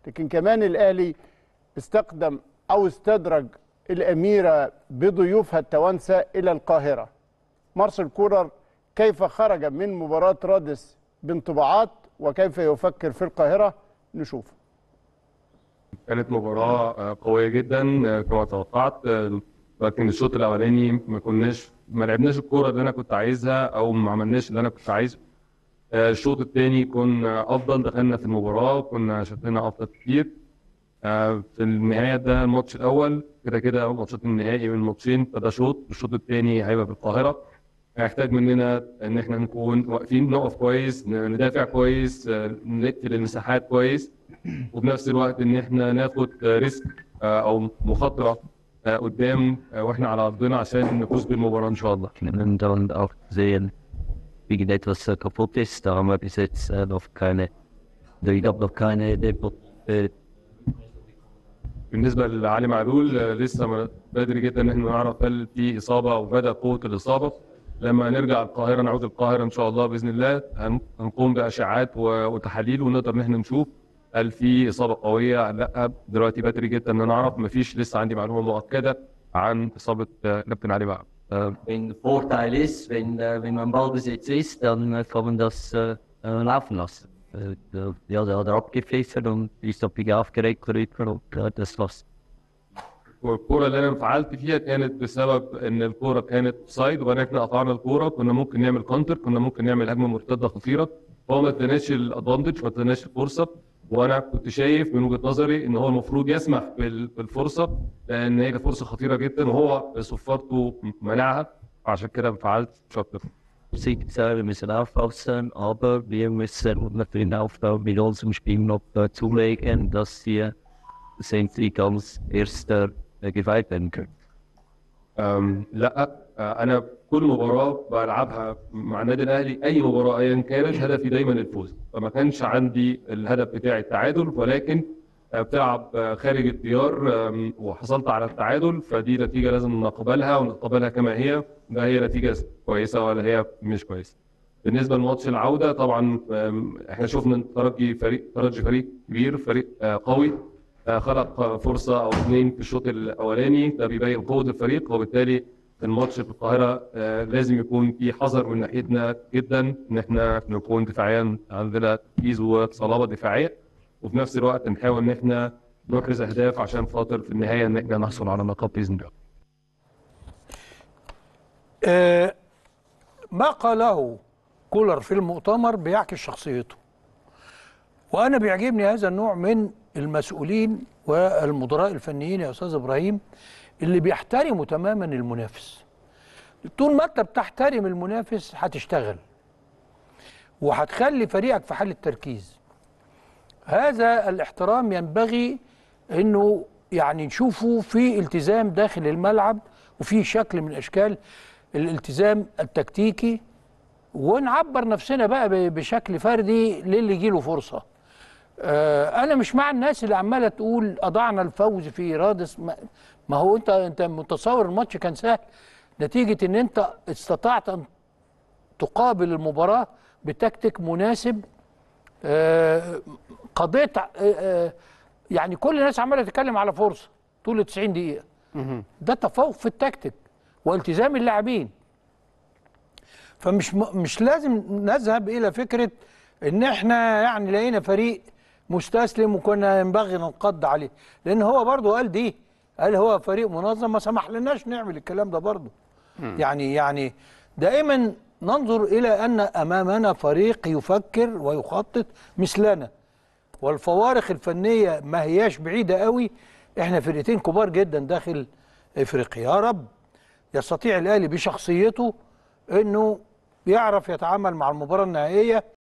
لكن كمان الاهلي استخدم او استدرج الاميره بضيوفها التوانسه الى القاهره مارسيل كولر كيف خرج من مباراه رادس بانطباعات وكيف يفكر في القاهره نشوف كانت مباراة آه، قوية جدا آه، كما توقعت آه، لكن الشوط الأولاني ما كناش ما لعبناش الكورة اللي أنا كنت عايزها أو ما عملناش اللي أنا كنت عايزه آه، الشوط الثاني كنا أفضل دخلنا في المباراة وكنا شكلنا أفضل كتير آه، في النهاية ده الماتش الأول كده كده ماتشات النهائي من ماتشين فده شوط الشوط الثاني هيبقى في القاهرة هيحتاج مننا إن إحنا نكون واقفين نقف كويس ندافع كويس آه، نقتل المساحات كويس وفي نفس الوقت ان احنا ناخد ريسك آه، او مخاطره آه، قدام آه، واحنا على ارضنا عشان نفوز بالمباراه ان شاء الله. können dann auch sehen, wie etwas äh, kaputt ist. Da haben wir bis jetzt äh, noch keine, ich habe noch keine Depot, äh, بالنسبه لعلي معلول آه، لسه ما- بدري جدا ان احنا نعرف هل في اصابه او بدا قوه الاصابه. لما نرجع القاهره نعود القاهره ان شاء الله باذن الله هن- هنقوم باشعاعات و- وتحاليل ونقدر ان احنا نشوف هل في اصابه قويه لا دلوقتي بدري جدا ان نعرف ما فيش لسه عندي معلومه مؤكده عن اصابه آه، كابتن علي معلول. آه، wenn Vorteil ist, wenn, äh, wenn man Ballbesitz ist, dann äh, kann man das äh, äh, laufen lassen. Äh, der- ja, der hat er abgepfiffen und ist ein bisschen aufgeregt darüber und äh, das war's. والكرة اللي انا انفعلت فيها كانت بسبب ان الكرة كانت سايد وبعدين احنا قطعنا الكرة كنا ممكن نعمل كونتر كنا ممكن نعمل هجمة مرتدة خطيرة هو ما اداناش الادفانتج ما اداناش الفرصة وانا كنت شايف من وجهة نظري ان هو المفروض يسمح بال- بالفرصة لان هي كانت فرصة خطيرة جدا وهو صفارته منعها عشان كده انفعلت مش اكتر Sieht, äh, wir müssen aufpassen, aber wir müssen natürlich auch äh, mit unserem Spiel noch äh, zulegen, dass wir endlich als Erster äh, gefeiert werden können. أم، لا أه، انا كل مباراه بلعبها مع النادي الاهلي اي مباراه ايا كانت هدفي دايما الفوز فما كانش عندي الهدف بتاعي التعادل ولكن أه، بتلعب أه، خارج الديار أم، وحصلت على التعادل فدي نتيجه لازم نقبلها ونقبلها كما هي لا هي نتيجه كويسه ولا هي مش كويسه بالنسبه لماتش العوده طبعا أم، احنا شفنا إن الترجي فريق ترجي فريق كبير فريق أه، قوي آه، خلق آه، فرصه او اثنين في الشوط الاولاني ده بيبين قوه الفريق وبالتالي في الماتش في القاهره آه، لازم يكون في حذر من ناحيتنا جدا ان احنا نكون دفاعيا عندنا تركيز وصلابه دفاعيه وفي نفس الوقت نحاول ان احنا نحرز اهداف عشان خاطر في النهايه ان احنا نحصل على نقاط باذن الله. آه، ما قاله كولر في المؤتمر بيعكس شخصيته وانا بيعجبني هذا النوع من المسؤولين والمدراء الفنيين يا استاذ ابراهيم اللي بيحترموا تماما المنافس طول ما انت بتحترم المنافس هتشتغل وهتخلي فريقك في حاله تركيز هذا الاحترام ينبغي انه يعني نشوفه في التزام داخل الملعب وفي شكل من اشكال الالتزام التكتيكي ونعبر نفسنا بقى ب- بشكل فردي للي يجيله فرصه آه، انا مش مع الناس اللي عماله تقول اضعنا الفوز في رادس ما ما هو انت انت متصور الماتش كان سهل نتيجه ان انت استطعت ان تقابل المباراه بتكتيك مناسب آه، قضيت آه، آه، يعني كل الناس عماله تتكلم على فرصه طول 90 دقيقه ده تفوق في التكتيك والتزام اللاعبين فمش م- مش لازم نذهب الى فكره ان احنا يعني لقينا فريق مستسلم وكنا ينبغي ننقض عليه لان هو برضه قال دي قال هو فريق منظم ما سمح لناش نعمل الكلام ده برضه يعني يعني دائما ننظر الى ان امامنا فريق يفكر ويخطط مثلنا والفوارق الفنيه ما هياش بعيده قوي احنا فرقتين كبار جدا داخل افريقيا يا رب يستطيع الاهلي بشخصيته انه يعرف يتعامل مع المباراه النهائيه